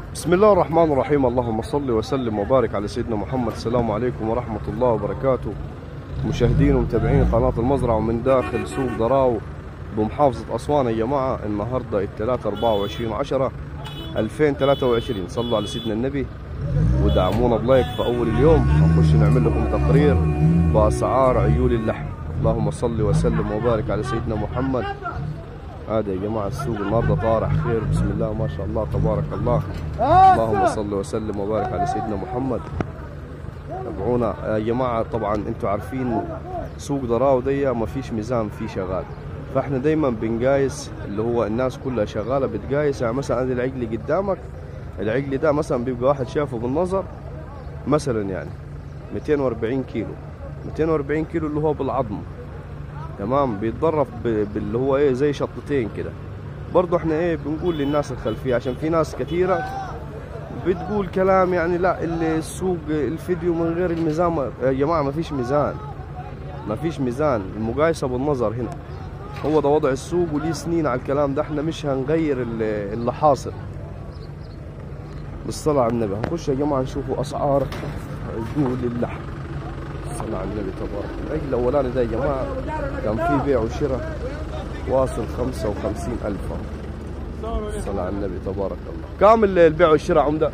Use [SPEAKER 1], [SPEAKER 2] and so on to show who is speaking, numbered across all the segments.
[SPEAKER 1] بسم الله الرحمن الرحيم اللهم صل وسلم وبارك على سيدنا محمد السلام عليكم ورحمة الله وبركاته مشاهدين ومتابعين قناة المزرعة ومن داخل سوق ضراو بمحافظة أسوان يا جماعة النهاردة الثلاثة 24 10 2023 صلوا على سيدنا النبي ودعمونا بلايك في أول اليوم هنخش نعمل لكم تقرير بأسعار عيول اللحم اللهم صل وسلم وبارك على سيدنا محمد هذا يا جماعة السوق النهارده طارح خير بسم الله ما شاء الله تبارك الله اللهم صل وسلم وبارك على سيدنا محمد تابعونا يا جماعة طبعا انتم عارفين سوق ضراو دي ما فيش ميزان فيه شغال فاحنا دايما بنقايس اللي هو الناس كلها شغالة بتقايس يعني مثلا هذا العجل قدامك العجل ده مثلا بيبقى واحد شافه بالنظر مثلا يعني 240 كيلو 240 كيلو اللي هو بالعظم تمام بيتضرب ب- باللي هو ايه زي شطتين كده برضه احنا ايه بنقول للناس الخلفيه عشان في ناس كثيره بتقول كلام يعني لا اللي السوق الفيديو من غير الميزان ما- يا جماعه ما فيش ميزان ما فيش ميزان المقايسه بالنظر هنا هو ده وضع السوق وليه سنين على الكلام ده احنا مش هنغير اللي, اللي حاصل بالصلاة على النبي هنخش يا جماعة نشوفوا أسعار عجول اللحم الصلاة على النبي تبارك الله العجل الأولاني ده يا جماعة كان فيه بيع وشراء واصل خمسة وخمسين ألف الصلاة على النبي تبارك الله كام ال- البيع والشراء عمدة؟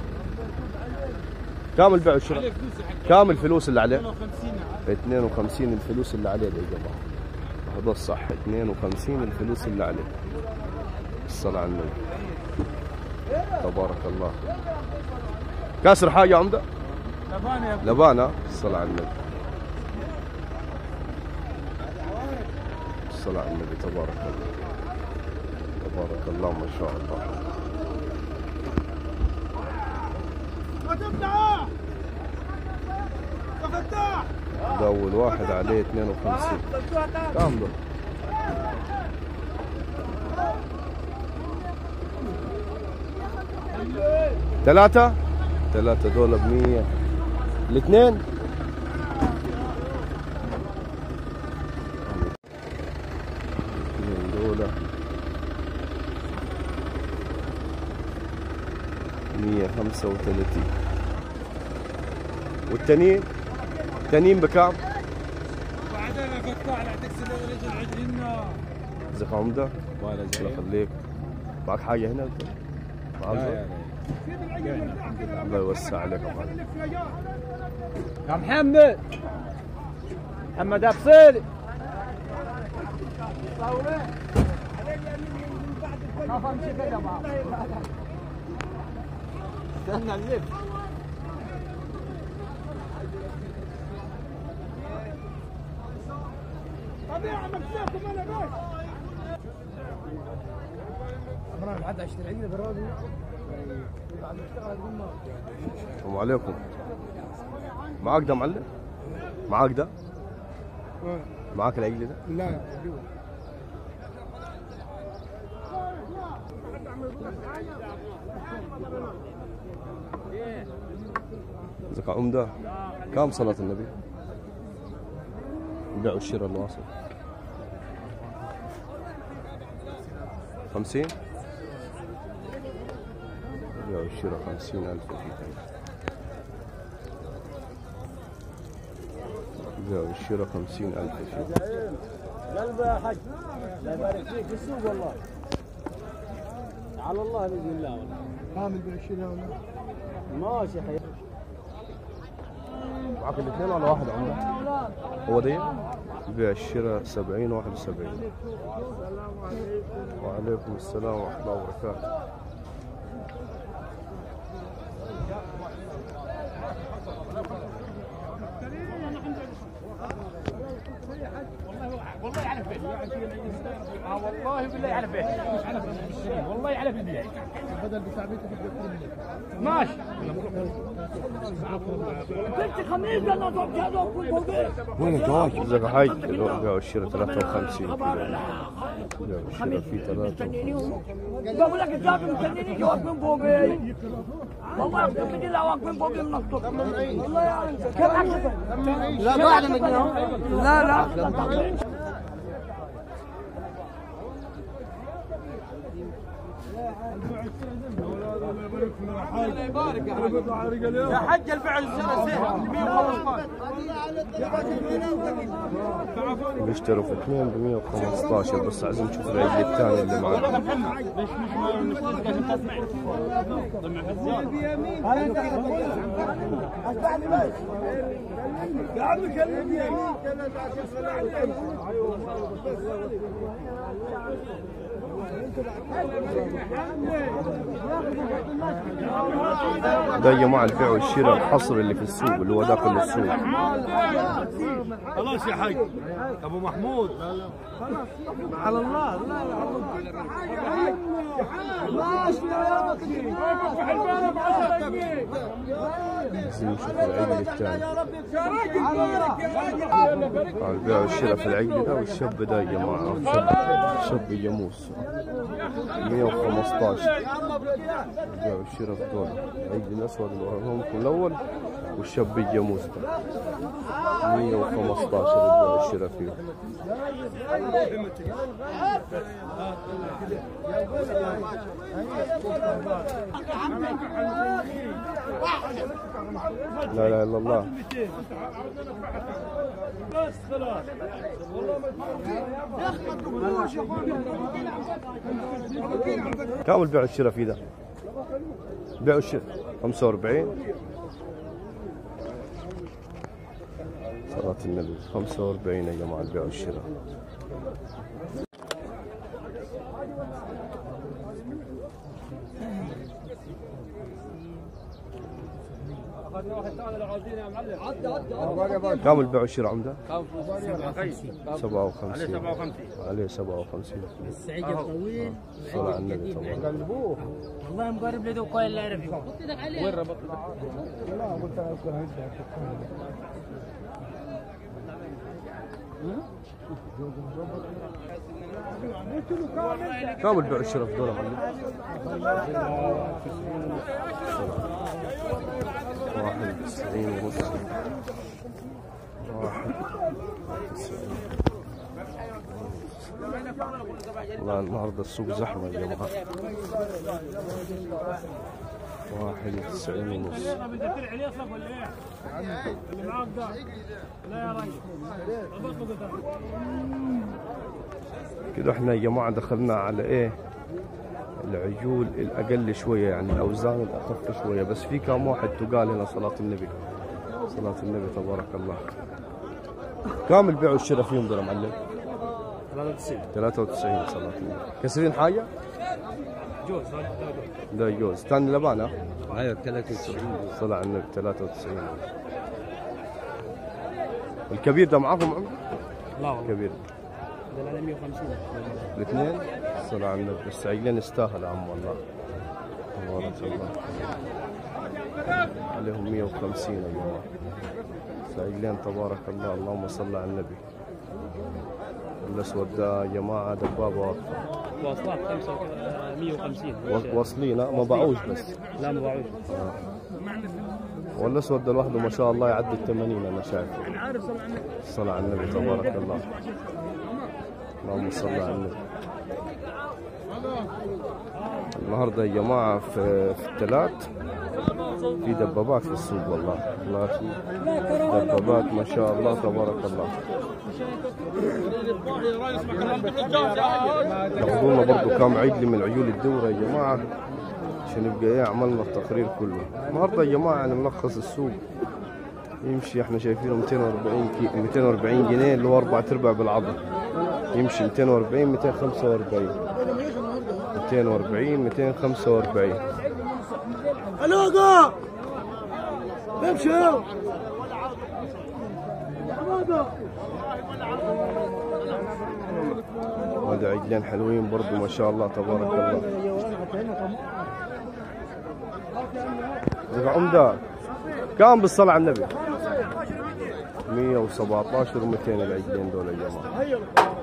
[SPEAKER 1] كام البيع والشراء؟ كام الفلوس اللي عليه؟ 52 الفلوس اللي عليه ده يا جماعة هذا الصح 52 الفلوس اللي عليه الصلاة على النبي تبارك الله كاسر حاجة عمدة؟ لبانة الصلاة على النبي الصلاة على النبي تبارك الله تبارك الله ما شاء الله ده أول واحد عليه 52 كام ده؟ ثلاثة ثلاثة دول بمية الاثنين الاثنين دول مية خمسة وثلاثين والتانيين التانيين بكام؟
[SPEAKER 2] بعدين فتاح لا تكسر رجل عجلنا
[SPEAKER 1] ازيك يا عمدة؟ الله يخليك معك حاجة هنا؟ معك الله يوسع عليك يا معلم
[SPEAKER 2] يا محمد محمد افصيلي استنى نلف
[SPEAKER 1] السلام عليكم معاك ده معلم؟ معاك ده؟ معاك العجل ده؟
[SPEAKER 3] لا
[SPEAKER 1] ازيك يا عمدة؟ كم صلاة النبي؟ البيع والشراء الواصل خمسين؟ البيع والشراء خمسين ألف البيع والشراء خمسين ألف فيه
[SPEAKER 2] قلبي يا حج لا يبارك فيك في السوق والله على الله باذن الله والله
[SPEAKER 3] كامل بالشراء ولا
[SPEAKER 2] ماشي حي
[SPEAKER 1] معك الاثنين ولا واحد عمدة؟ هو دي؟ بيع الشراء 70 71 وعليكم السلام ورحمة الله وبركاته
[SPEAKER 2] والله بالله على فيه والله على بالله
[SPEAKER 3] بدل بتاع بيتك بدك
[SPEAKER 2] ماشي
[SPEAKER 1] ازيك يا حاج البيع والشراء 53 كيلو البيع والشراء فيه 53
[SPEAKER 4] بقول لك الجاب مستنيني جواب من فوقي والله اقسم بالله واقف من فوقي من الصبح والله يا انت كم عكسك؟ لا قاعد لا لا
[SPEAKER 2] يا حج الفعل السنه سهل 115
[SPEAKER 1] بيشتروا في اثنين ب 115 بس عايزين نشوف العجل الثاني اللي معاه
[SPEAKER 2] يا عم كلمني يمين
[SPEAKER 1] ده يا جماعه البيع والشراء الحصر اللي في السوق اللي هو داخل السوق
[SPEAKER 2] خلاص يا حاج ابو محمود على الله لا
[SPEAKER 1] عايزين نشوف العجل الثاني آه، البيع والشراء في العجل ده والشاب ده يا جماعه شاب شاب جاموس 115 البيع والشراء في دول العجل الاسود اللي وراهم الاول والشاب الجاموس ده 115 البيع والشراء فيه لا لا الا الله
[SPEAKER 2] بس خلاص
[SPEAKER 1] كم البيع والشراء فيه ده؟ بيع والشراء 45 صلاة النبي 45 يا جماعة البيع والشراء كم البيع والشراء عمده؟ 57 عليه 57
[SPEAKER 5] السعيد الطويل
[SPEAKER 1] صلاة على النبي طبعا
[SPEAKER 5] والله مقرب له كويس لا يعرف وين ربط
[SPEAKER 1] كم البيع والشراء في دولة معلم؟ واحد وتسعين ونص واحد وتسعين والله النهارده السوق زحمة يا جماعة واحد وتسعين ونص
[SPEAKER 2] بدك تلعب يصلك ولا ايه؟ اللي معاك ده لا يا راجل ربطه قدام
[SPEAKER 1] كده احنا يا جماعة دخلنا على ايه العجول الأقل شوية يعني الأوزان الأخف شوية بس في كم واحد تقال هنا صلاة النبي صلاة النبي تبارك الله كم البيع والشراء فيهم دول يا معلم
[SPEAKER 2] 93
[SPEAKER 1] 93 صلاة النبي كسرين حاجة
[SPEAKER 2] جوز
[SPEAKER 1] ده جوز ثاني لبانة
[SPEAKER 6] ايوه 93
[SPEAKER 1] صلاة على النبي 93 الكبير ده معاكم عم
[SPEAKER 2] لا والله
[SPEAKER 1] كبير
[SPEAKER 2] ده على 150
[SPEAKER 1] الاثنين صلاة على النبي بس عقلين يستاهل يا عم والله تبارك الله عليهم 150 يا جماعة بس عقلين تبارك الله اللهم صل على النبي الاسود ده يا جماعة دبابة واقفة
[SPEAKER 2] واصلات 150
[SPEAKER 1] و- واصلين ها؟ ما باعوش بس
[SPEAKER 2] لا ما باعوش
[SPEAKER 1] والاسود ده لوحده ما شاء الله يعدي ال 80 انا شايفه الصلاة على النبي تبارك الله اللهم صل على النبي النهارده يا جماعة في في الثلاث في دبابات في السوق والله والله في دبابات ما شاء الله تبارك الله تاخذوا لنا برضه كام عجل من عيول الدورة يا جماعة عشان يبقى ايه عملنا التقرير كله النهارده يا جماعة يعني ملخص السوق يمشي احنا شايفينه 240 كي 240 جنيه اللي هو اربع ارباع بالعضل يمشي 240 245 240 245
[SPEAKER 4] الوقا امشي
[SPEAKER 1] هذا عجلين حلوين برضو ما شاء الله تبارك الله يا عمدة كم بالصلاة على النبي 117 و200 العجلين دول يا جماعة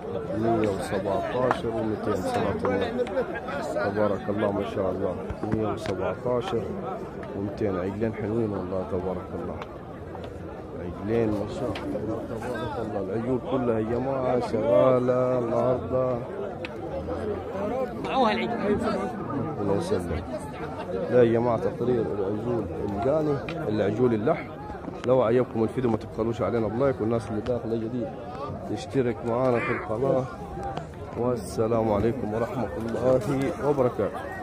[SPEAKER 1] 117 و200 صلاة النبي تبارك الله ما شاء الله 117 و200 عجلين حلوين والله تبارك الله عجلين ما شاء الله تبارك الله العيون كلها يا جماعة شغالة النهارده
[SPEAKER 5] معوها العيد
[SPEAKER 1] الله يسلم لا يا جماعة تقرير العجول القاني العجول اللح لو عجبكم الفيديو ما تبخلوش علينا بلايك والناس اللي داخلة جديد تشترك معانا في القناة والسلام عليكم ورحمة الله وبركاته